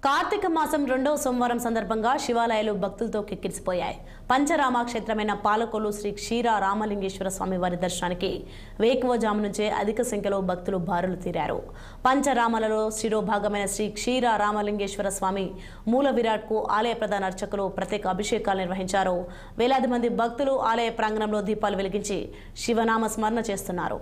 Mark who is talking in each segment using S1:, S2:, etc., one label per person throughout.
S1: కార్తీక మాసం రెండవ సోమవారం సందర్భంగా శివాలయాలు భక్తులతో కిక్కిరిసిపోయాయి పంచరామ క్షేత్రమైన పాలకొల్లు శ్రీ క్షీర రామలింగేశ్వర స్వామి వారి దర్శనానికి వేకువజాము నుంచే అధిక సంఖ్యలో భక్తులు బారులు తీరారు పంచరామలలో శిరోభాగమైన శ్రీ క్షీర రామలింగేశ్వర స్వామి మూల విరాట్కు ఆలయ ప్రధాన అర్చకులు ప్రత్యేక అభిషేకాలు నిర్వహించారు వేలాది మంది భక్తులు ఆలయ ప్రాంగణంలో దీపాలు వెలిగించి శివనామ స్మరణ చేస్తున్నారు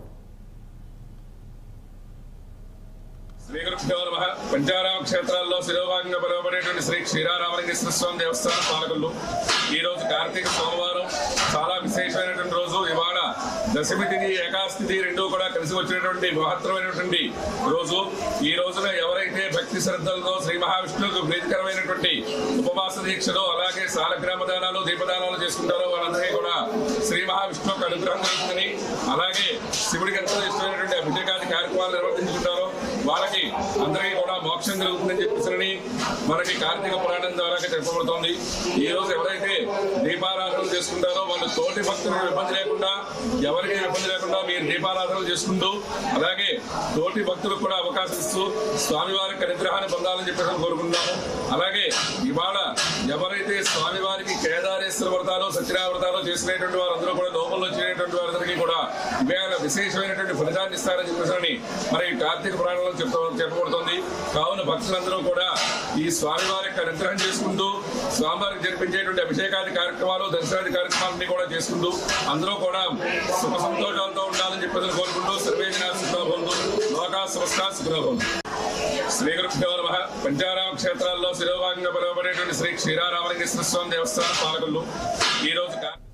S2: శ్రీగురుభ్యో నమ పంచారామ క్షేత్రాల్లో శిరోభాగంగా పిలువబడేటువంటి శ్రీ క్షీరారామలింగేశ్వర స్వామి దేవస్థానం పాలకులు ఈ రోజు కార్తీక సోమవారం చాలా విశేషమైనటువంటి రోజు ఇవాళ దశమి తిథి ఏకాదశి తిథి రెండూ కూడా కలిసి వచ్చినటువంటి మహత్తరమైనటువంటి రోజు ఈ రోజున ఎవరైతే భక్తి శ్రద్ధలతో శ్రీ మహావిష్ణువుకు ప్రీతికరమైనటువంటి ఉపవాస దీక్షలో అలాగే సాలగ్రామ దానాలు దీపదానాలు చేసుకుంటారో వాళ్ళందరికీ కూడా శ్రీ మహావిష్ణువుకు అనుగ్రహం కలుగుతుందని అలాగే శివుడికి ఎంతో ఇష్టమైనటువంటి అభిషేకాది కార్యక్రమాలు నిర్వర్తించుకుంటారో వాళ్ళకి అందరికీ కూడా మోక్షం కలుగుతుందని చెప్పేసి మనకి కార్తీక పురాణం ద్వారా చెప్పబడుతోంది ఈ రోజు ఎవరైతే దీపారాధన చేసుకుంటారో వాళ్ళు తోటి భక్తులకు ఇబ్బంది లేకుండా ఎవరికి ఇబ్బంది లేకుండా మీరు దీపారాధన చేసుకుంటూ అలాగే తోటి భక్తులకు కూడా అవకాశం ఇస్తూ స్వామివారికి అనుగ్రహాన్ని పొందాలని చెప్పేసి కోరుకుంటున్నాము అలాగే ఇవాళ ఎవరైతే స్వామివారికి కేదారేశ్వర వ్రతాలు సత్యనావ్రతాలు చేసినటువంటి వారందరూ కూడా లోపల్లో చేరేటువంటి వారందరికీ కూడా ఇవాళ విశేషమైనటువంటి ఫలితాన్ని ఇస్తారని చెప్పేసి మరి కార్తీక పురాణంలో చెప్తా చెప్పబడుతుంది కావున భక్తులందరూ కూడా ఈ స్వామివారికి అనుగ్రహం చేసుకుంటూ స్వామివారికి జరిపించేటువంటి అభిషేకాది కార్యక్రమాలు దర్శనాది కార్యక్రమాలన్నీ కూడా చేసుకుంటూ అందరూ కూడా సుఖ సంతోషాలతో ఉండాలని చెప్పేసి కోరుకుంటూ సర్వేజన సుఖభవంతు లోకా సమస్త సుఖభవంతు శ్రీ గురుభ్యో నమ పంచారామ క్షేత్రాల్లో శిరోభాగంగా పిలువబడేటువంటి శ్రీ క్షీరారామలింగేశ్వర స్వామి దేవస్థానం పాలకులు ఈ రోజు కా-